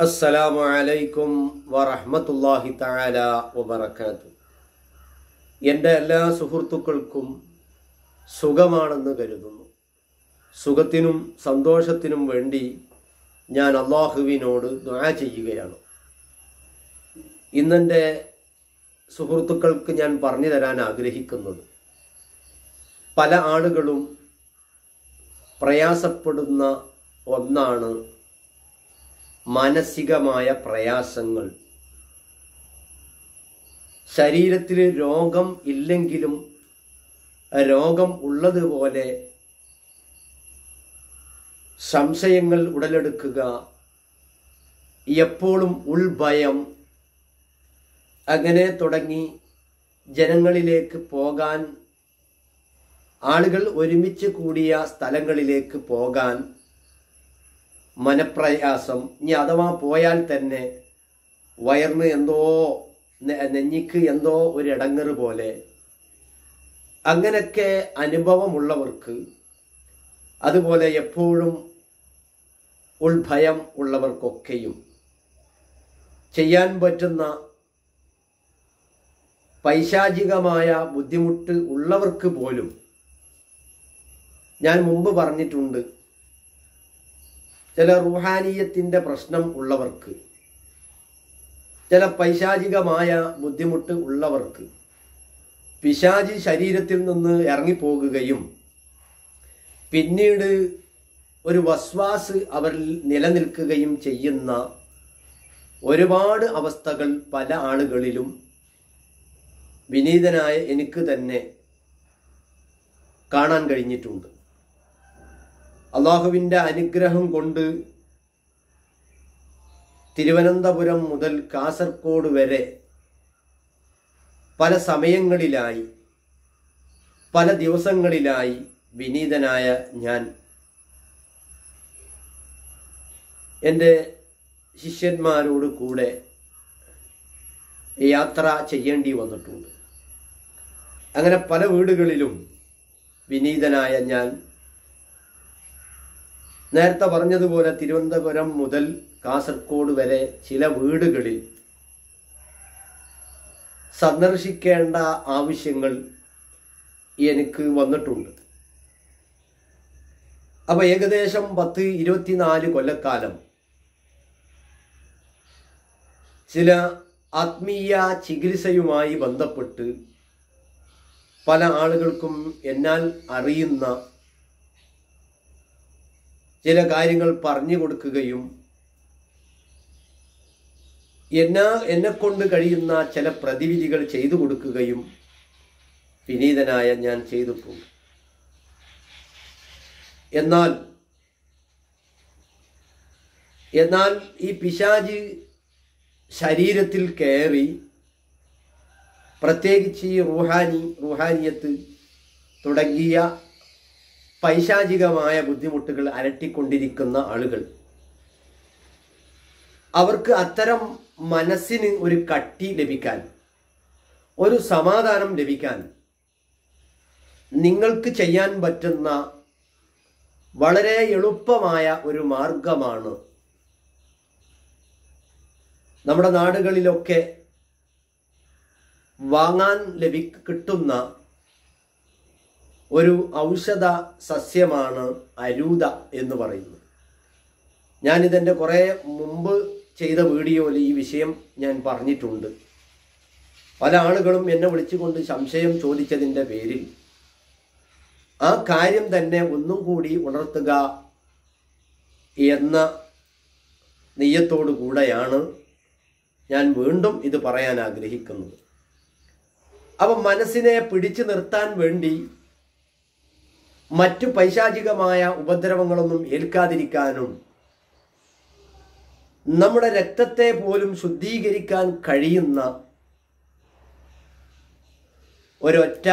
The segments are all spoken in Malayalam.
അസ്സലാമു അലൈക്കും വറഹ്മത്തുള്ളാഹി തആല വബറകാത്തു എൻ്റെ എല്ലാ സുഹൃത്തുക്കൾക്കും സുഖമാണെന്ന് കരുതുന്നു സുഖത്തിനും സന്തോഷത്തിനും വേണ്ടി ഞാൻ അള്ളാഹുവിനോട് ദുആ ചെയ്യുകയാണ് ഇന്നെൻ്റെ സുഹൃത്തുക്കൾക്ക് ഞാൻ പറഞ്ഞു തരാൻ ആഗ്രഹിക്കുന്നത് പല ആളുകളും പ്രയാസപ്പെടുന്ന ഒന്നാണ് മാനസികമായ പ്രയാസങ്ങൾ ശരീരത്തിൽ രോഗം ഇല്ലെങ്കിലും രോഗം ഉള്ളതുപോലെ സംശയങ്ങൾ ഉടലെടുക്കുക എപ്പോഴും ഉൾഭയം അങ്ങനെ തുടങ്ങി ജനങ്ങളിലേക്ക് പോകാൻ ആളുകൾ ഒരുമിച്ച് കൂടിയ സ്ഥലങ്ങളിലേക്ക് പോകാൻ മനപ്രയാസം ഇനി അഥവാ പോയാൽ തന്നെ വയറിന് എന്തോ നെ- നെഞ്ഞിക്ക് എന്തോ ഒരു ഇടങ്ങറ് പോലെ അങ്ങനെയൊക്കെ അനുഭവമുള്ളവർക്ക് അതുപോലെ എപ്പോഴും ഉൾഭയം ഉള്ളവർക്കൊക്കെയും ചെയ്യാൻ പറ്റുന്ന പൈശാചികമായ ബുദ്ധിമുട്ട് ഉള്ളവർക്ക് പോലും ഞാൻ മുമ്പ് പറഞ്ഞിട്ടുണ്ട് ചില റുഹാനീയത്തിൻ്റെ പ്രശ്നം ഉള്ളവർക്ക് ചില പൈശാചികമായ ബുദ്ധിമുട്ട് ഉള്ളവർക്ക് പിശാചി ശരീരത്തിൽ നിന്ന് ഇറങ്ങിപ്പോകുകയും പിന്നീട് ഒരു വസ്വാസ് അവരിൽ നിലനിൽക്കുകയും ചെയ്യുന്ന ഒരുപാട് അവസ്ഥകൾ പല ആളുകളിലും വിനീതനായ എനിക്ക് തന്നെ കാണാൻ കഴിഞ്ഞിട്ടുണ്ട് അള്ളാഹുവിൻ്റെ അനുഗ്രഹം കൊണ്ട് തിരുവനന്തപുരം മുതൽ കാസർഗോഡ് വരെ പല സമയങ്ങളിലായി പല ദിവസങ്ങളിലായി വിനീതനായ ഞാൻ എൻ്റെ ശിഷ്യന്മാരോട് കൂടെ യാത്ര ചെയ്യേണ്ടി വന്നിട്ടുണ്ട് അങ്ങനെ പല വീടുകളിലും വിനീതനായ ഞാൻ നേരത്തെ പറഞ്ഞതുപോലെ തിരുവനന്തപുരം മുതൽ കാസർഗോഡ് വരെ ചില വീടുകളിൽ സന്ദർശിക്കേണ്ട ആവശ്യങ്ങൾ എനിക്ക് വന്നിട്ടുണ്ട് അപ്പൊ ഏകദേശം പത്ത് ഇരുപത്തിനാല് കൊല്ലക്കാലം ചില ആത്മീയ ചികിത്സയുമായി ബന്ധപ്പെട്ട് പല ആളുകൾക്കും എന്നാൽ അറിയുന്ന ചില കാര്യങ്ങൾ പറഞ്ഞു കൊടുക്കുകയും എന്നാ എന്നെ കൊണ്ട് കഴിയുന്ന ചില പ്രതിവിധികൾ ചെയ്തു കൊടുക്കുകയും വിനീതനായ ഞാൻ ചെയ്തിട്ടുണ്ട് എന്നാൽ എന്നാൽ ഈ പിശാജ് ശരീരത്തിൽ കയറി പ്രത്യേകിച്ച് ഈ റുഹാനി റുഹാനിയത്ത് തുടങ്ങിയ പൈശാചികമായ ബുദ്ധിമുട്ടുകൾ അലട്ടിക്കൊണ്ടിരിക്കുന്ന ആളുകൾ അവർക്ക് അത്തരം മനസ്സിന് ഒരു കട്ടി ലഭിക്കാൻ ഒരു സമാധാനം ലഭിക്കാൻ നിങ്ങൾക്ക് ചെയ്യാൻ പറ്റുന്ന വളരെ എളുപ്പമായ ഒരു മാർഗമാണ് നമ്മുടെ നാടുകളിലൊക്കെ വാങ്ങാൻ ലഭി കിട്ടുന്ന ഒരു ഔഷധ സസ്യമാണ് അരൂത എന്ന് പറയുന്നത് ഞാനിതെൻ്റെ കുറേ മുമ്പ് ചെയ്ത വീഡിയോയിൽ ഈ വിഷയം ഞാൻ പറഞ്ഞിട്ടുണ്ട് പല ആളുകളും എന്നെ വിളിച്ചുകൊണ്ട് സംശയം ചോദിച്ചതിൻ്റെ പേരിൽ ആ കാര്യം തന്നെ ഒന്നും കൂടി ഉണർത്തുക എന്ന നെയ്യത്തോടു കൂടെയാണ് ഞാൻ വീണ്ടും ഇത് പറയാൻ ആഗ്രഹിക്കുന്നത് അപ്പം മനസ്സിനെ പിടിച്ചു നിർത്താൻ വേണ്ടി മറ്റു പൈശാചികമായ ഉപദ്രവങ്ങളൊന്നും ഏൽക്കാതിരിക്കാനും നമ്മുടെ രക്തത്തെ പോലും ശുദ്ധീകരിക്കാൻ കഴിയുന്ന ഒരൊറ്റ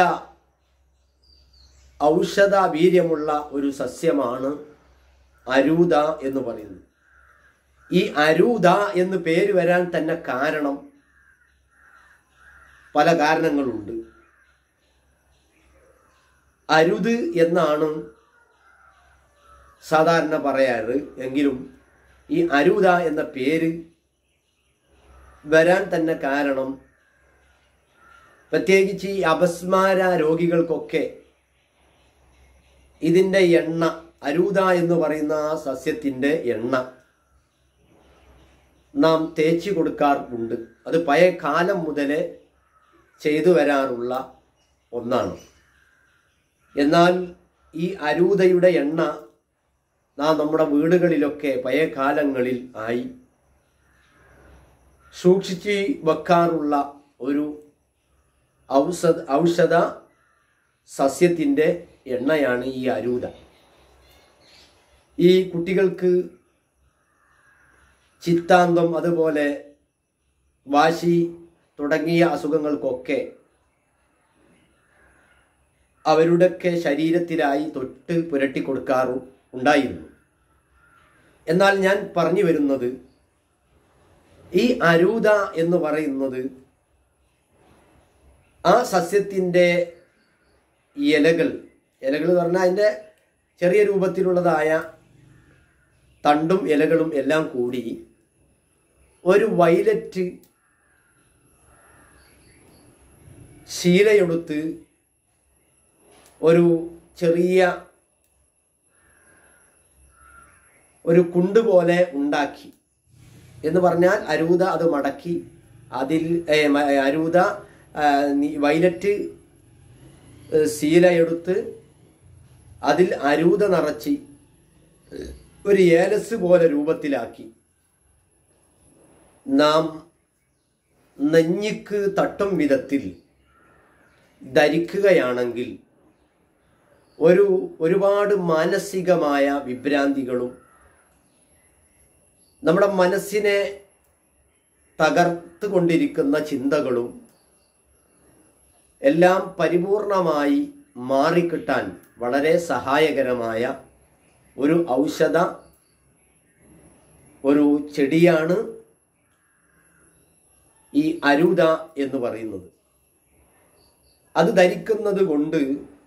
ഔഷധ വീര്യമുള്ള ഒരു സസ്യമാണ് അരൂത എന്ന് പറയുന്നത് ഈ അരൂത എന്ന് പേര് വരാൻ തന്നെ കാരണം പല കാരണങ്ങളുണ്ട് അരുത് എന്നാണ് സാധാരണ പറയാറ് എങ്കിലും ഈ അരൂത എന്ന പേര് വരാൻ തന്നെ കാരണം പ്രത്യേകിച്ച് ഈ അപസ്മാര രോഗികൾക്കൊക്കെ ഇതിൻ്റെ എണ്ണ അരൂത എന്ന് പറയുന്ന ആ സസ്യത്തിൻ്റെ എണ്ണ നാം തേച്ച് കൊടുക്കാറുണ്ട് അത് പഴയ കാലം മുതലേ ചെയ്തു വരാറുള്ള ഒന്നാണ് എന്നാൽ ഈ അരൂതയുടെ എണ്ണ നാം നമ്മുടെ വീടുകളിലൊക്കെ പഴയ കാലങ്ങളിൽ ആയി സൂക്ഷിച്ച് വെക്കാറുള്ള ഒരു ഔഷധ ഔഷധ സസ്യത്തിൻ്റെ എണ്ണയാണ് ഈ അരൂത ഈ കുട്ടികൾക്ക് ചിത്താന്തം അതുപോലെ വാശി തുടങ്ങിയ അസുഖങ്ങൾക്കൊക്കെ അവരുടെയൊക്കെ ശരീരത്തിലായി തൊട്ട് പുരട്ടി കൊടുക്കാറു ഉണ്ടായിരുന്നു എന്നാൽ ഞാൻ പറഞ്ഞു വരുന്നത് ഈ അരൂത എന്ന് പറയുന്നത് ആ സസ്യത്തിൻ്റെ ഇലകൾ ഇലകൾ എന്ന് പറഞ്ഞാൽ അതിൻ്റെ ചെറിയ രൂപത്തിലുള്ളതായ തണ്ടും ഇലകളും എല്ലാം കൂടി ഒരു വൈലറ്റ് ശീലയെടുത്ത് ഒരു ചെറിയ ഒരു കുണ്ട് പോലെ ഉണ്ടാക്കി എന്ന് പറഞ്ഞാൽ അരൂത അത് മടക്കി അതിൽ ഏ, മ- അരൂത ആ, നി- വൈലറ്റ് ഏ, ശീല എടുത്ത് അതിൽ അരൂത നിറച്ച് ഒരു ഏലസ് പോലെ രൂപത്തിലാക്കി നാം നെഞ്ഞിക്ക് തട്ടും വിധത്തിൽ ധരിക്കുകയാണെങ്കിൽ ഒരു ഒരുപാട് മാനസികമായ വിഭ്രാന്തികളും നമ്മുടെ മനസ്സിനെ തകർത്തുകൊണ്ടിരിക്കുന്ന ചിന്തകളും എല്ലാം പരിപൂർണമായി മാറിക്കിട്ടാൻ വളരെ സഹായകരമായ ഒരു ഔഷധ ഒരു ചെടിയാണ് ഈ അരൂത എന്ന് പറയുന്നത് അത് ധരിക്കുന്നത് കൊണ്ട്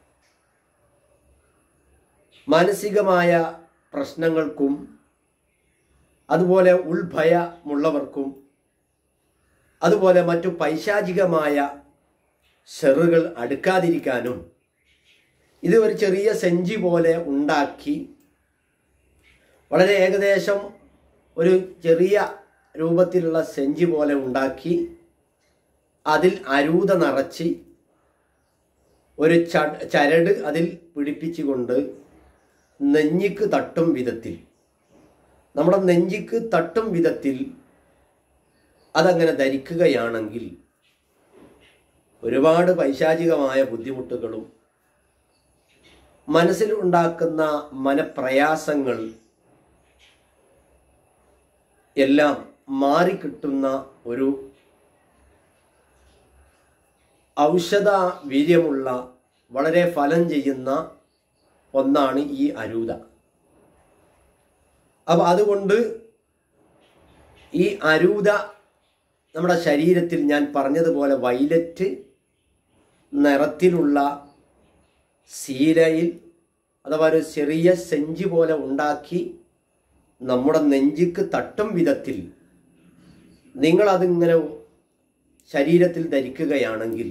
മാനസികമായ പ്രശ്നങ്ങൾക്കും അതുപോലെ ഉൾഭയമുള്ളവർക്കും അതുപോലെ മറ്റു പൈശാചികമായ ഷെറുകൾ അടുക്കാതിരിക്കാനും ഇത് ഒരു ചെറിയ സെഞ്ചി പോലെ ഉണ്ടാക്കി വളരെ ഏകദേശം ഒരു ചെറിയ രൂപത്തിലുള്ള സെഞ്ചി പോലെ ഉണ്ടാക്കി അതിൽ അരൂത നിറച്ച് ഒരു ച- ചരട് അതിൽ പിടിപ്പിച്ചുകൊണ്ട് നെഞ്ഞിക്ക് തട്ടും വിധത്തിൽ നമ്മുടെ നെഞ്ചിക്ക് തട്ടും വിധത്തിൽ അതങ്ങനെ ധരിക്കുകയാണെങ്കിൽ ഒരുപാട് പൈശാചികമായ ബുദ്ധിമുട്ടുകളും മനസ്സിൽ ഉണ്ടാക്കുന്ന മനപ്രയാസങ്ങൾ എല്ലാം മാറിക്കിട്ടുന്ന ഒരു ഔഷധ വീര്യമുള്ള വളരെ ഫലം ചെയ്യുന്ന ഒന്നാണ് ഈ അരൂത അപ്പം അതുകൊണ്ട് ഈ അരൂത നമ്മുടെ ശരീരത്തിൽ ഞാൻ പറഞ്ഞതുപോലെ വൈലറ്റ് നിറത്തിലുള്ള സീലയിൽ അഥവാ ഒരു ചെറിയ സെഞ്ചി പോലെ ഉണ്ടാക്കി നമ്മുടെ നെഞ്ചിക്ക് തട്ടും വിധത്തിൽ നിങ്ങളതിങ്ങനെ ശരീരത്തിൽ ധരിക്കുകയാണെങ്കിൽ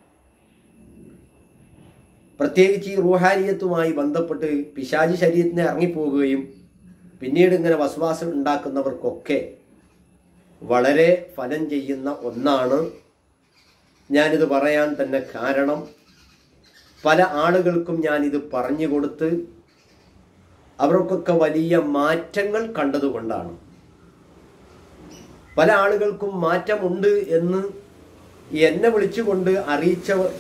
പ്രത്യേകിച്ച് ഈ റൂഹാനിയത്തുമായി ബന്ധപ്പെട്ട് പിശാചി ശരീരത്തിന് ഇറങ്ങിപ്പോകുകയും പിന്നീട് ഇങ്ങനെ വസ്വാസം ഉണ്ടാക്കുന്നവർക്കൊക്കെ വളരെ ഫലം ചെയ്യുന്ന ഒന്നാണ് ഞാനിത് പറയാൻ തന്നെ കാരണം പല ആളുകൾക്കും ഞാനിത് പറഞ്ഞു കൊടുത്ത് അവർക്കൊക്കെ വലിയ മാറ്റങ്ങൾ കണ്ടതുകൊണ്ടാണ് പല ആളുകൾക്കും മാറ്റമുണ്ട് എന്ന് എന്നെ വിളിച്ചുകൊണ്ട് അറിയിച്ചവർ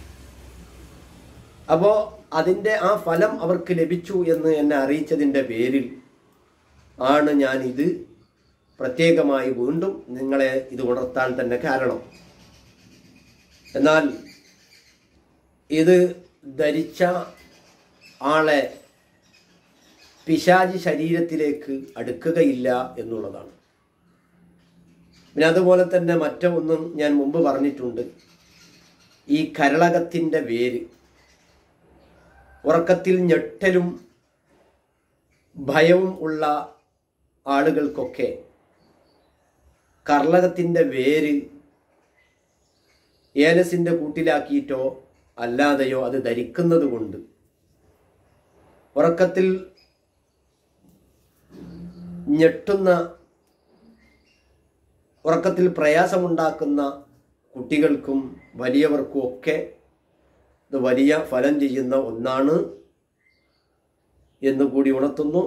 അപ്പോൾ അതിൻ്റെ ആ ഫലം അവർക്ക് ലഭിച്ചു എന്ന് എന്നെ അറിയിച്ചതിൻ്റെ പേരിൽ ആണ് ഞാൻ ഇത് പ്രത്യേകമായി വീണ്ടും നിങ്ങളെ ഇത് ഉണർത്താൻ തന്നെ കാരണം എന്നാൽ ഇത് ധരിച്ച ആളെ പിശാചി ശരീരത്തിലേക്ക് അടുക്കുകയില്ല എന്നുള്ളതാണ് പിന്നെ അതുപോലെ തന്നെ മറ്റൊന്നും ഞാൻ മുമ്പ് പറഞ്ഞിട്ടുണ്ട് ഈ കരളകത്തിൻ്റെ വേര് ഉറക്കത്തിൽ ഞെട്ടലും ഭയവും ഉള്ള ആളുകൾക്കൊക്കെ കർളകത്തിൻ്റെ വേര് ഏലസിൻ്റെ കൂട്ടിലാക്കിയിട്ടോ അല്ലാതെയോ അത് ധരിക്കുന്നത് കൊണ്ട് ഉറക്കത്തിൽ ഞെട്ടുന്ന ഉറക്കത്തിൽ പ്രയാസമുണ്ടാക്കുന്ന കുട്ടികൾക്കും വലിയവർക്കും ഒക്കെ ഇത് വലിയ ഫലം ചെയ്യുന്ന ഒന്നാണ് എന്ന് കൂടി ഉണർത്തുന്നു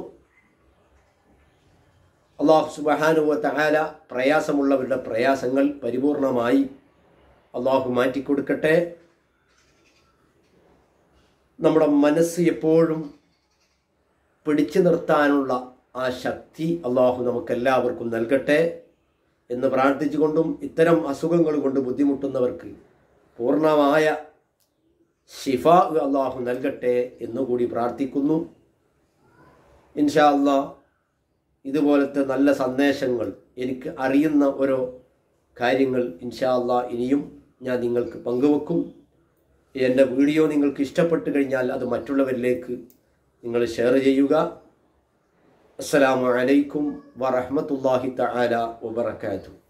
അള്ളാഹു സുബഹാനുവ തആല പ്രയാസമുള്ളവരുടെ പ്രയാസങ്ങൾ പരിപൂർണമായി അള്ളാഹു മാറ്റിക്കൊടുക്കട്ടെ നമ്മുടെ മനസ്സ് എപ്പോഴും പിടിച്ചു നിർത്താനുള്ള ആ ശക്തി അള്ളാഹു നമുക്കെല്ലാവർക്കും നൽകട്ടെ എന്ന് പ്രാർത്ഥിച്ചുകൊണ്ടും ഇത്തരം അസുഖങ്ങൾ കൊണ്ട് ബുദ്ധിമുട്ടുന്നവർക്ക് പൂർണ്ണമായ ഷിഫ അള്ളാഹു നൽകട്ടെ എന്നുകൂടി പ്രാർത്ഥിക്കുന്നു ഇൻഷാ അള്ളാ ഇതുപോലത്തെ നല്ല സന്ദേശങ്ങൾ എനിക്ക് അറിയുന്ന ഓരോ കാര്യങ്ങൾ ഇൻഷാ അള്ളാ ഇനിയും ഞാൻ നിങ്ങൾക്ക് പങ്കുവെക്കും എൻ്റെ വീഡിയോ നിങ്ങൾക്ക് ഇഷ്ടപ്പെട്ട് കഴിഞ്ഞാൽ അത് മറ്റുള്ളവരിലേക്ക് നിങ്ങൾ ഷെയർ ചെയ്യുക അസ്സലാമു അലൈക്കും വറഹ്മത്തുള്ളാഹി തആല വബറകാതുഹു